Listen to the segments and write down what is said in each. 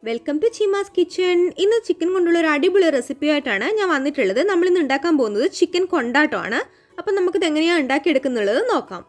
welcome to Cheema's kitchen ഇന്ന് chicken കൊണ്ടുള്ള ഒരു അടിപൊളി റെസിപ്പി ആയിട്ടാണ് ഞാൻ വന്നിട്ടുള്ളത് നമ്മളിന്ന് ഉണ്ടാക്കാൻ പോകുന്നത് ചിക്കൻ കൊണ്ടാട്ടമാണ് അപ്പം നമുക്കിത് എങ്ങനെയാണ് ഉണ്ടാക്കിയെടുക്കുന്നുള്ളത് നോക്കാം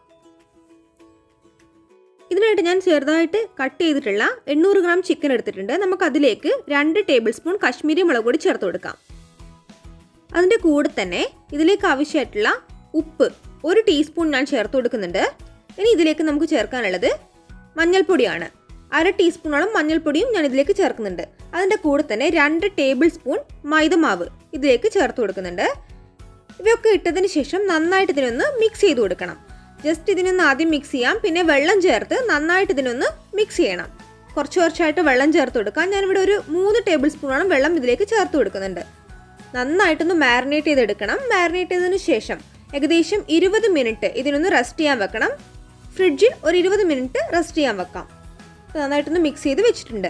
ഇതിനായിട്ട് ഞാൻ ചെറുതായിട്ട് കട്ട് ചെയ്തിട്ടുള്ള എണ്ണൂറ് ഗ്രാം ചിക്കൻ എടുത്തിട്ടുണ്ട് നമുക്ക് അതിലേക്ക് രണ്ട് ടേബിൾ സ്പൂൺ കശ്മീരി മുളക് പൊടി ചേർത്ത് കൊടുക്കാം അതിൻ്റെ കൂടെ തന്നെ ഇതിലേക്ക് ആവശ്യമായിട്ടുള്ള ഉപ്പ് ഒരു ടീസ്പൂൺ ഞാൻ ചേർത്ത് കൊടുക്കുന്നുണ്ട് ഇനി ഇതിലേക്ക് നമുക്ക് ചേർക്കാനുള്ളത് മഞ്ഞൾപ്പൊടിയാണ് അര ടീസ്പൂണോളം മഞ്ഞൾപ്പൊടിയും ഞാൻ ഇതിലേക്ക് ചേർക്കുന്നുണ്ട് അതിൻ്റെ കൂടെ തന്നെ രണ്ട് ടേബിൾ സ്പൂൺ മൈദമാവ് ഇതിലേക്ക് ചേർത്ത് കൊടുക്കുന്നുണ്ട് ഇവയൊക്കെ ഇട്ടതിന് ശേഷം നന്നായിട്ട് ഇതിനൊന്ന് മിക്സ് ചെയ്ത് കൊടുക്കണം ജസ്റ്റ് ഇതിനൊന്ന് ആദ്യം മിക്സ് ചെയ്യാം പിന്നെ വെള്ളം ചേർത്ത് നന്നായിട്ട് ഇതിനൊന്ന് മിക്സ് ചെയ്യണം കുറച്ച് കുറച്ചായിട്ട് വെള്ളം ചേർത്ത് കൊടുക്കാം ഞാനിവിടെ ഒരു മൂന്ന് ടേബിൾ സ്പൂണോളം വെള്ളം ഇതിലേക്ക് ചേർത്ത് കൊടുക്കുന്നുണ്ട് നന്നായിട്ടൊന്ന് മാരിനേറ്റ് ചെയ്തെടുക്കണം മാരിനേറ്റ് ചെയ്തതിന് ശേഷം ഏകദേശം ഇരുപത് മിനിറ്റ് ഇതിനൊന്ന് റെസ്റ്റ് ചെയ്യാൻ വെക്കണം ഫ്രിഡ്ജിൽ ഒരു ഇരുപത് മിനിറ്റ് റെസ്റ്റ് ചെയ്യാൻ വെക്കാം നന്നായിട്ടൊന്ന് മിക്സ് ചെയ്ത് വെച്ചിട്ടുണ്ട്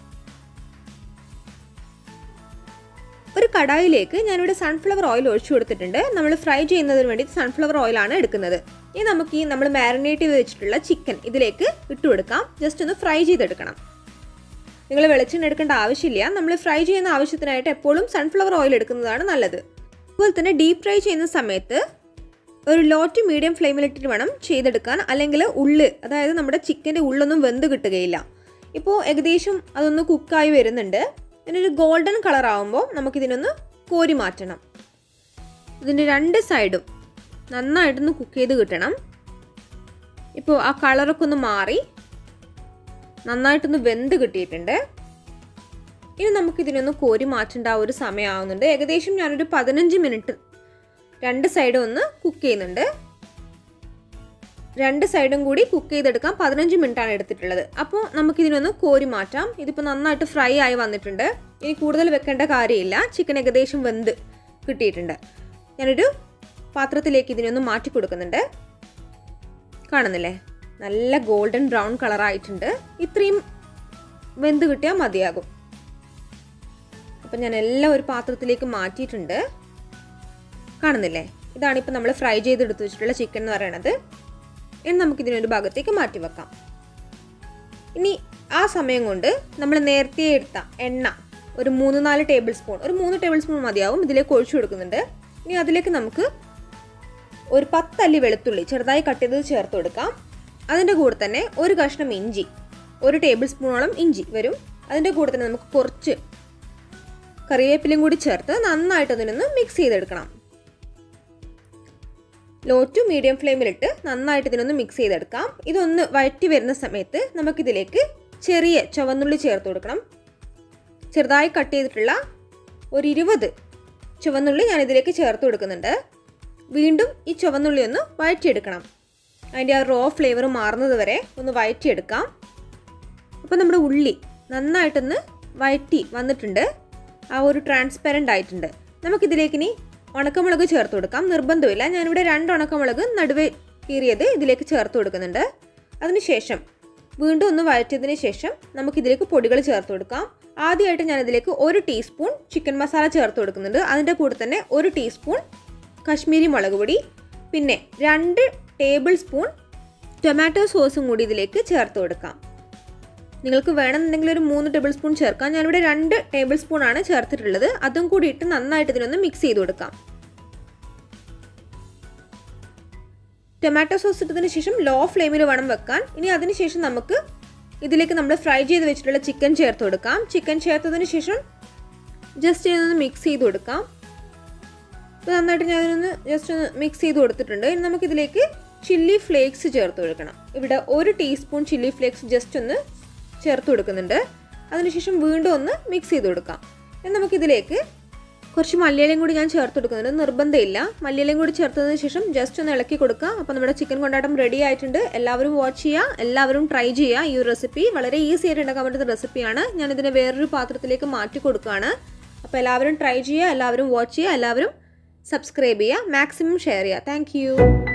ഒരു കടായിലേക്ക് ഞാനിവിടെ സൺഫ്ലവർ ഓയിൽ ഒഴിച്ചു കൊടുത്തിട്ടുണ്ട് നമ്മൾ ഫ്രൈ ചെയ്യുന്നതിന് വേണ്ടി സൺഫ്ലവർ ഓയിലാണ് എടുക്കുന്നത് ഇനി നമുക്ക് ഈ നമ്മൾ മാരിനേറ്റ് ചെയ്ത് വെച്ചിട്ടുള്ള ചിക്കൻ ഇതിലേക്ക് ഇട്ട് കൊടുക്കാം ജസ്റ്റ് ഒന്ന് ഫ്രൈ ചെയ്തെടുക്കണം നിങ്ങൾ വെളിച്ചെണ്ണ എടുക്കേണ്ട ആവശ്യമില്ല നമ്മൾ ഫ്രൈ ചെയ്യുന്ന ആവശ്യത്തിനായിട്ട് എപ്പോഴും സൺഫ്ലവർ ഓയിൽ എടുക്കുന്നതാണ് നല്ലത് അതുപോലെ തന്നെ ഡീപ് ഫ്രൈ ചെയ്യുന്ന സമയത്ത് ഒരു ലോ ടു മീഡിയം ഫ്ലെയിമിലിട്ടിട്ട് വേണം ചെയ്തെടുക്കാൻ അല്ലെങ്കിൽ ഉള്ള് അതായത് നമ്മുടെ ചിക്കൻ്റെ ഉള്ളൊന്നും വെന്ത് കിട്ടുകയില്ല ഇപ്പോൾ ഏകദേശം അതൊന്ന് കുക്കായി വരുന്നുണ്ട് ഇതിനൊരു ഗോൾഡൻ കളർ ആകുമ്പോൾ നമുക്കിതിനൊന്ന് കോരി മാറ്റണം ഇതിൻ്റെ രണ്ട് സൈഡും നന്നായിട്ടൊന്ന് കുക്ക് ചെയ്ത് കിട്ടണം ഇപ്പോൾ ആ കളറൊക്കെ ഒന്ന് മാറി നന്നായിട്ടൊന്ന് വെന്ത് കിട്ടിയിട്ടുണ്ട് ഇനി നമുക്കിതിനൊന്ന് കോരി മാറ്റേണ്ട ആ ഒരു സമയമാകുന്നുണ്ട് ഏകദേശം ഞാനൊരു പതിനഞ്ച് മിനിറ്റ് രണ്ട് സൈഡും ഒന്ന് കുക്ക് ചെയ്യുന്നുണ്ട് രണ്ട് സൈഡും കൂടി കുക്ക് ചെയ്തെടുക്കാൻ പതിനഞ്ച് മിനിറ്റാണ് എടുത്തിട്ടുള്ളത് അപ്പോൾ നമുക്കിതിനൊന്ന് കോരി മാറ്റാം ഇതിപ്പോൾ നന്നായിട്ട് ഫ്രൈ ആയി വന്നിട്ടുണ്ട് ഇനി കൂടുതൽ വെക്കേണ്ട കാര്യമില്ല ചിക്കൻ ഏകദേശം വെന്ത് കിട്ടിയിട്ടുണ്ട് ഞാനൊരു പാത്രത്തിലേക്ക് ഇതിനൊന്ന് മാറ്റി കൊടുക്കുന്നുണ്ട് കാണുന്നില്ലേ നല്ല ഗോൾഡൻ ബ്രൗൺ കളറായിട്ടുണ്ട് ഇത്രയും വെന്ത് കിട്ടിയാൽ മതിയാകും അപ്പം ഞാൻ എല്ലാം ഒരു പാത്രത്തിലേക്ക് മാറ്റിയിട്ടുണ്ട് കാണുന്നില്ലേ ഇതാണ് ഇപ്പം നമ്മൾ ഫ്രൈ ചെയ്തെടുത്ത് വെച്ചിട്ടുള്ള ചിക്കൻ എന്ന് പറയുന്നത് ഇനി നമുക്കിതിനൊരു ഭാഗത്തേക്ക് മാറ്റി വെക്കാം ഇനി ആ സമയം കൊണ്ട് നമ്മൾ നേരത്തെ എടുത്ത എണ്ണ ഒരു മൂന്ന് നാല് ടേബിൾ സ്പൂൺ ഒരു മൂന്ന് ടേബിൾ സ്പൂൺ മതിയാവും ഇതിലേക്ക് ഒഴിച്ചു കൊടുക്കുന്നുണ്ട് ഇനി അതിലേക്ക് നമുക്ക് ഒരു പത്തല്ലി വെളുത്തുള്ളി ചെറുതായി കട്ട് ചെയ്ത് ചേർത്ത് കൊടുക്കാം അതിൻ്റെ കൂടെ തന്നെ ഒരു കഷ്ണം ഇഞ്ചി ഒരു ടേബിൾ സ്പൂണോളം ഇഞ്ചി വരും അതിൻ്റെ കൂടെ തന്നെ നമുക്ക് കുറച്ച് കറിവേപ്പിലയും കൂടി ചേർത്ത് നന്നായിട്ട് അതിനൊന്ന് മിക്സ് ചെയ്തെടുക്കണം ലോ ടു മീഡിയം ഫ്ലെയിമിലിട്ട് നന്നായിട്ട് ഇതിനൊന്ന് മിക്സ് ചെയ്തെടുക്കാം ഇതൊന്ന് വഴറ്റി വരുന്ന സമയത്ത് നമുക്കിതിലേക്ക് ചെറിയ ചുവന്നുള്ളി ചേർത്ത് കൊടുക്കണം ചെറുതായി കട്ട് ചെയ്തിട്ടുള്ള ഒരു ഇരുപത് ചുവന്നുള്ളി ഞാൻ ഇതിലേക്ക് ചേർത്ത് കൊടുക്കുന്നുണ്ട് വീണ്ടും ഈ ചുവന്നുള്ളി ഒന്ന് വഴറ്റിയെടുക്കണം അതിൻ്റെ ആ റോ ഫ്ലേവർ മാറുന്നത് വരെ ഒന്ന് വഴറ്റിയെടുക്കാം അപ്പോൾ നമ്മുടെ ഉള്ളി നന്നായിട്ടൊന്ന് വഴറ്റി വന്നിട്ടുണ്ട് ആ ഒരു ട്രാൻസ്പെറൻ്റ് ആയിട്ടുണ്ട് നമുക്കിതിലേക്ക് ഇനി ഉണക്കമുളക് ചേർത്ത് കൊടുക്കാം നിർബന്ധമില്ല ഞാനിവിടെ രണ്ട് ഉണക്കമുളക് നടുവേ കീറിയത് ഇതിലേക്ക് ചേർത്ത് കൊടുക്കുന്നുണ്ട് അതിനുശേഷം വീണ്ടും ഒന്ന് വഴറ്റിയതിന് ശേഷം നമുക്കിതിലേക്ക് പൊടികൾ ചേർത്ത് കൊടുക്കാം ആദ്യമായിട്ട് ഞാൻ ഇതിലേക്ക് ഒരു ടീസ്പൂൺ ചിക്കൻ മസാല ചേർത്ത് കൊടുക്കുന്നുണ്ട് അതിൻ്റെ കൂടെ തന്നെ ഒരു ടീസ്പൂൺ കശ്മീരി മുളക് പൊടി പിന്നെ രണ്ട് ടേബിൾ സ്പൂൺ ടൊമാറ്റോ സോസും കൂടി ഇതിലേക്ക് ചേർത്ത് കൊടുക്കാം നിങ്ങൾക്ക് വേണമെന്നുണ്ടെങ്കിൽ ഒരു മൂന്ന് ടേബിൾ സ്പൂൺ ചേർക്കാം ഞാനിവിടെ രണ്ട് ടേബിൾ സ്പൂൺ ആണ് ചേർത്തിട്ടുള്ളത് അതും കൂടി ഇട്ട് നന്നായിട്ട് ഇതിനൊന്ന് മിക്സ് ചെയ്ത് കൊടുക്കാം ടൊമാറ്റോ സോസ് ഇട്ടതിന് ശേഷം ലോ ഫ്ലെയിമിൽ വേണം വെക്കാൻ ഇനി അതിനുശേഷം നമുക്ക് ഇതിലേക്ക് നമ്മൾ ഫ്രൈ ചെയ്ത് വെച്ചിട്ടുള്ള ചിക്കൻ ചേർത്ത് കൊടുക്കാം ചിക്കൻ ചേർത്തതിന് ശേഷം ജസ്റ്റ് ഇതൊന്ന് മിക്സ് ചെയ്ത് കൊടുക്കാം അപ്പോൾ നന്നായിട്ട് ഞാനൊന്ന് ജസ്റ്റ് ഒന്ന് മിക്സ് ചെയ്ത് കൊടുത്തിട്ടുണ്ട് ഇനി നമുക്കിതിലേക്ക് ചില്ലി ഫ്ലേക്സ് ചേർത്ത് കൊടുക്കണം ഇവിടെ ഒരു ടീസ്പൂൺ ചില്ലി ഫ്ലേക്സ് ജസ്റ്റ് ഒന്ന് ചേർത്ത് കൊടുക്കുന്നുണ്ട് അതിനുശേഷം വീണ്ടും ഒന്ന് മിക്സ് ചെയ്ത് കൊടുക്കാം ഇനി നമുക്കിതിലേക്ക് കുറച്ച് മല്ലിയിലയും കൂടി ഞാൻ ചേർത്ത് കൊടുക്കുന്നുണ്ട് നിർബന്ധമില്ല മല്ലിയിലയും കൂടി ചേർത്തതിന് ശേഷം ജസ്റ്റ് ഒന്ന് ഇളക്കി കൊടുക്കുക അപ്പോൾ നമ്മുടെ ചിക്കൻ കൊണ്ടാട്ടം റെഡി ആയിട്ടുണ്ട് എല്ലാവരും വാച്ച് ചെയ്യുക എല്ലാവരും ട്രൈ ചെയ്യുക ഈ ഒരു റെസിപ്പി വളരെ ഈസി ആയിട്ട് ഉണ്ടാക്കാൻ പറ്റുന്ന റെസിപ്പിയാണ് ഞാനിതിനെ വേറൊരു പാത്രത്തിലേക്ക് മാറ്റി കൊടുക്കുകയാണ് അപ്പോൾ എല്ലാവരും ട്രൈ ചെയ്യുക എല്ലാവരും വാച്ച് ചെയ്യുക എല്ലാവരും സബ്സ്ക്രൈബ് ചെയ്യുക മാക്സിമം ഷെയർ ചെയ്യുക താങ്ക്